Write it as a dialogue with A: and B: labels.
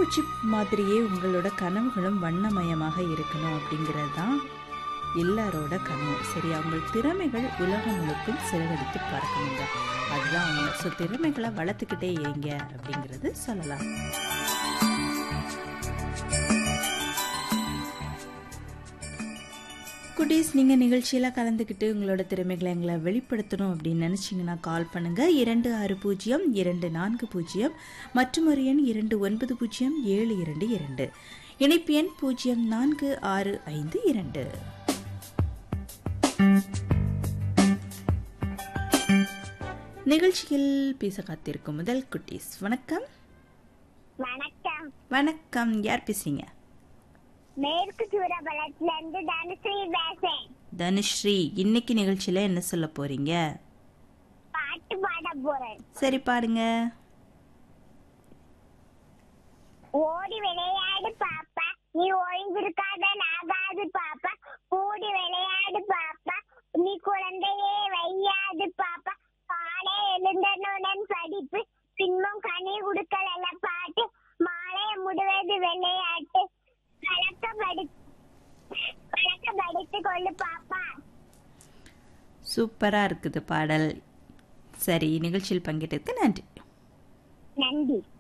A: பட்டாம்பூச்சி மாதிரியே உங்களோட கனவுகளும் வண்ணமயமாக இருக்கணும் அப்படிங்கிறது தான் எல்லாரோட கனவு சரி அவங்க திறமைகள் உலகம் முழுக்கும் சிறகடித்து பார்க்கணுங்க அதுதான் அவங்க ஸோ திறமைகளை வளர்த்துக்கிட்டே இருங்க அப்படிங்கிறது சொல்லலாம் குட்டீஸ் நீங்கள் நிகழ்ச்சியில் கலந்துக்கிட்டு உங்களோட திறமைகளை எங்களை வெளிப்படுத்தணும் அப்படின்னு நினச்சிங்கன்னா கால் பண்ணுங்கள் இரண்டு ஆறு பூஜ்ஜியம் இரண்டு நான்கு பூஜ்ஜியம் மற்றும் ஒரு எண் இரண்டு ஒன்பது பூஜ்ஜியம் ஏழு இரண்டு இரண்டு இணைப்பு எண் பூஜ்ஜியம் நான்கு ஆறு ஐந்து இரண்டு நிகழ்ச்சியில் பேச காத்திருக்கும் முதல் குட்டீஸ் வணக்கம்
B: வணக்கம்
A: வணக்கம் யார் பேசுறீங்க
B: மேற்கு சூரபலத்துல இருந்து தனுஸ்ரீ பேசேன்
A: தனுஸ்ரீ இன்னைக்கு நிகழ்ச்சியில் என்ன சொல்ல போறீங்க
B: பாட்டு பாட போறேன்
A: சரி பாருங்க
B: ஓடி விளையாடு பாப்பா நீ ஓய்ந்திருக்காத நாகாது பாப்பா கூடி விளையாடு பாப்பா நீ குழந்தையே வையாது பாப்பா காலை எழுந்தனுடன் படிப்பு பின்பும் கனி குடுக்கல பாட்டு மாலை முடுவது விளையாட்டு பழக்கப்படி பழக்கப்படுத்திக் கொள்ளு பாப்பா
A: சூப்பராக இருக்குது பாடல் சரி நிகழ்ச்சியில் பங்கேற்றதுக்கு நன்றி
B: நன்றி